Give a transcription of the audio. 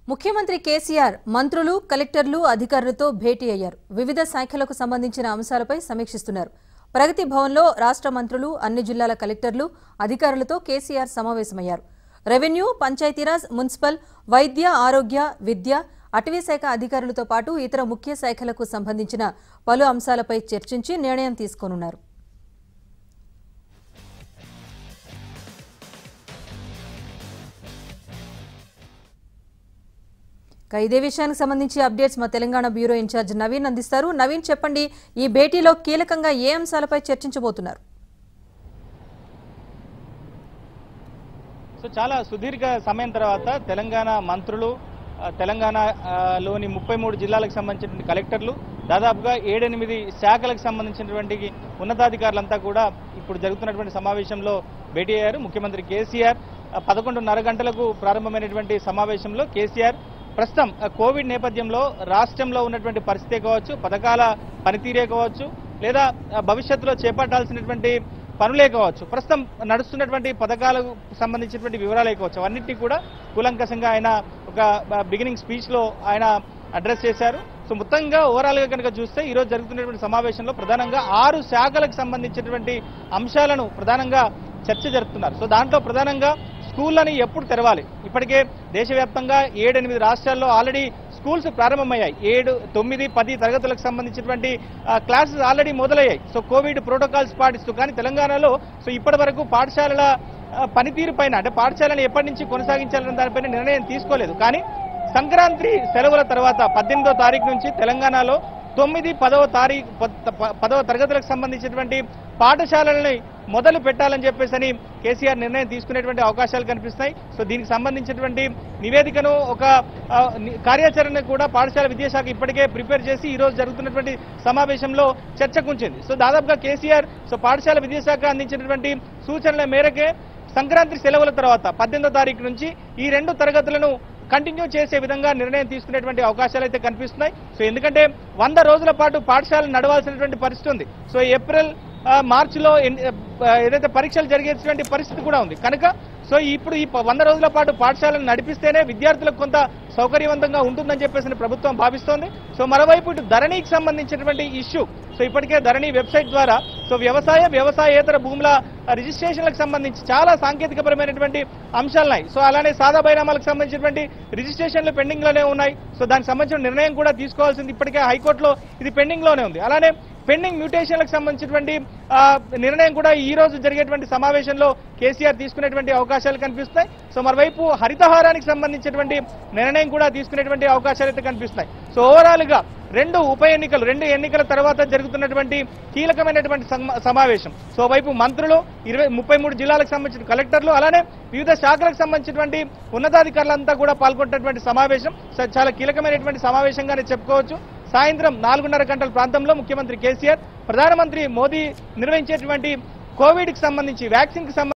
ముఖ్యమంత్రి కేసీఆర్ మంత్రులు కలెక్టర్లు అధికారులతో భేటీ అయ్యారు వివిధ శాఖలకు సంబంధించిన అంశాలపై సమీక్షిస్తున్నారు ప్రగతి భవన్లో రాష్ట్ర మంత్రులు అన్ని జిల్లాల కలెక్టర్లు అధికారులతో కేసీఆర్ సమావేశమయ్యారు రెవెన్యూ పంచాయతీరాజ్ మున్సిపల్ వైద్య ఆరోగ్య విద్య అటవీ శాఖ అధికారులతో పాటు ఇతర ముఖ్య శాఖలకు సంబంధించిన పలు అంశాలపై చర్చించి నిర్ణయం తీసుకోనున్నారు ఇక ఇదే విషయానికి సంబంధించి అప్డేట్స్ మా తెలంగాణ బ్యూరో ఇన్ఛార్జ్ నవీన్ అందిస్తారు నవీన్ చెప్పండి ఈ భేటీలో కీలకంగా ఏ అంశాలపై చర్చించబోతున్నారు సో చాలా సుదీర్ఘ సమయం తర్వాత తెలంగాణ మంత్రులు ఆ, తెలంగాణ ఆ, లోని ముప్పై మూడు జిల్లాలకు సంబంధించిన కలెక్టర్లు దాదాపుగా ఏడెనిమిది శాఖలకు సంబంధించినటువంటి ఉన్నతాధికారులంతా కూడా ఇప్పుడు జరుగుతున్నటువంటి సమావేశంలో భేటీ అయ్యారు ముఖ్యమంత్రి కేసీఆర్ ఆ, పదకొండున్నర గంటలకు ప్రారంభమైనటువంటి సమావేశంలో కేసీఆర్ ప్రస్తుతం ఆ, కోవిడ్ నేపథ్యంలో రాష్ట్రంలో ఉన్నటువంటి పరిస్థితే కావచ్చు పథకాల పనితీరే కావచ్చు లేదా ఆ, భవిష్యత్తులో చేపట్టాల్సినటువంటి పనులే కావచ్చు ప్రస్తుతం నడుస్తున్నటువంటి పథకాలకు సంబంధించినటువంటి వివరాలే కావచ్చు అవన్నింటినీ కూడా కూలంకషంగా ఆయన ఒక బిగినింగ్ స్పీచ్ లో ఆయన అడ్రస్ చేశారు సో మొత్తంగా ఓవరాల్ గా కనుక చూస్తే ఈ రోజు జరుగుతున్నటువంటి సమావేశంలో ప్రధానంగా ఆరు శాఖలకు సంబంధించినటువంటి అంశాలను ప్రధానంగా చర్చ జరుపుతున్నారు సో దాంట్లో ప్రధానంగా స్కూళ్ళని ఎప్పుడు తెరవాలి ఇప్పటికే దేశవ్యాప్తంగా ఏడెనిమిది రాష్ట్రాల్లో ఆల్రెడీ స్కూల్స్ ప్రారంభమయ్యాయి ఏడు తొమ్మిది పది తరగతులకు సంబంధించినటువంటి ఆ, క్లాసెస్ ఆల్రెడీ మొదలయ్యాయి సో కోవిడ్ ప్రోటోకాల్స్ పాటిస్తూ కానీ తెలంగాణలో సో ఇప్పటి వరకు పాఠశాలల ఆ, పనితీరు పైన అంటే పాఠశాలను ఎప్పటి నుంచి కొనసాగించాలన్న దానిపైన నిర్ణయం తీసుకోలేదు కానీ సంక్రాంతి సెలవుల తర్వాత పద్దెనిమిదో తారీఖు నుంచి తెలంగాణలో తొమ్మిది పదవ తారీఖు ప- ప- పదవ తరగతులకు సంబంధించినటువంటి పాఠశాలలని మొదలు పెట్టాలని చెప్పేసి అని కేసీఆర్ నిర్ణయం తీసుకునేటువంటి అవకాశాలు కనిపిస్తున్నాయి సో దీనికి సంబంధించినటువంటి నివేదికను ఒక ఆ, ని- కార్యాచరణ కూడా పాఠశాల విద్యాశాఖ ఇప్పటికే ప్రిపేర్ చేసి ఈ రోజు జరుగుతున్నటువంటి సమావేశంలో చర్చకు ఉంచింది సో దాదాపుగా కేసీఆర్ సో పాఠశాల విద్యాశాఖ అందించినటువంటి సూచనల మేరకే సంక్రాంతి సెలవుల తర్వాత పద్దెనిమిదో తారీఖు నుంచి ఈ రెండు తరగతులను కంటిన్యూ చేసే విధంగా నిర్ణయం తీసుకునేటువంటి అవకాశాలు అయితే కనిపిస్తున్నాయి సో ఎందుకంటే వంద రోజుల పాటు పాఠశాలలు నడవాల్సినటువంటి పరిస్థితి ఉంది సో ఏప్రిల్ ఆ, మార్చిలో ఎన్- ఆ, ఏదైతే పరీక్షలు జరిగేటువంటి పరిస్థితి కూడా ఉంది కనుక సో ఇప్పుడు ఈ ప- వంద రోజుల పాటు పాఠశాలను నడిపిస్తేనే విద్యార్థులకు కొంత సౌకర్యవంతంగా ఉంటుందని చెప్పేసి ప్రభుత్వం భావిస్తోంది సో మరోవైపు ఇటు ధరణికి సంబంధించినటువంటి ఇష్యూ సో ఇప్పటికే ధరణి వెబ్సైట్ ద్వారా సో వ్యవసాయ వ్యవసాయేతర భూముల రిజిస్ట్రేషన్లకు సంబంధించి చాలా సాంకేతికపరమైనటువంటి అంశాలున్నాయి సో అలానే సాదా బైనామాలకు సంబంధించినటువంటి రిజిస్ట్రేషన్లు పెండింగ్ లోనే ఉన్నాయి సో దానికి సంబంధించిన నిర్ణయం కూడా తీసుకోవాల్సింది ఇప్పటికే హైకోర్టులో ఇది పెండింగ్ లోనే ఉంది అలానే పెండింగ్ మ్యూటేషన్లకు సంబంధించినటువంటి ఆ, నిర్ణయం కూడా ఈ రోజు జరిగేటువంటి సమావేశంలో కేసీఆర్ తీసుకునేటువంటి అవకాశాలు కనిపిస్తాయి సో మరోవైపు హరితహారానికి సంబంధించినటువంటి నిర్ణయం కూడా తీసుకునేటువంటి అవకాశాలు అయితే కనిపిస్తున్నాయి సో ఓవరాల్ గా రెండు ఉప ఎన్నికలు రెండు ఎన్నికల తర్వాత జరుగుతున్నటువంటి కీలకమైనటువంటి సమ- సమావేశం సో వైపు మంత్రులు ఇరవై ముప్పై మూడు జిల్లాలకు సంబంధించిన కలెక్టర్లు అలానే వివిధ శాఖలకు సంబంధించినటువంటి ఉన్నతాధికారులంతా కూడా పాల్గొంటున్నటువంటి సమావేశం సో చాలా కీలకమైనటువంటి సమావేశంగానే చెప్పుకోవచ్చు సాయంత్రం నాలుగున్నర గంటల ప్రాంతంలో ముఖ్యమంత్రి కేసీఆర్ ప్రధానమంత్రి మోదీ నిర్వహించేటువంటి కోవిడ్ కి సంబంధించి వ్యాక్సిన్ కి సంబంధించి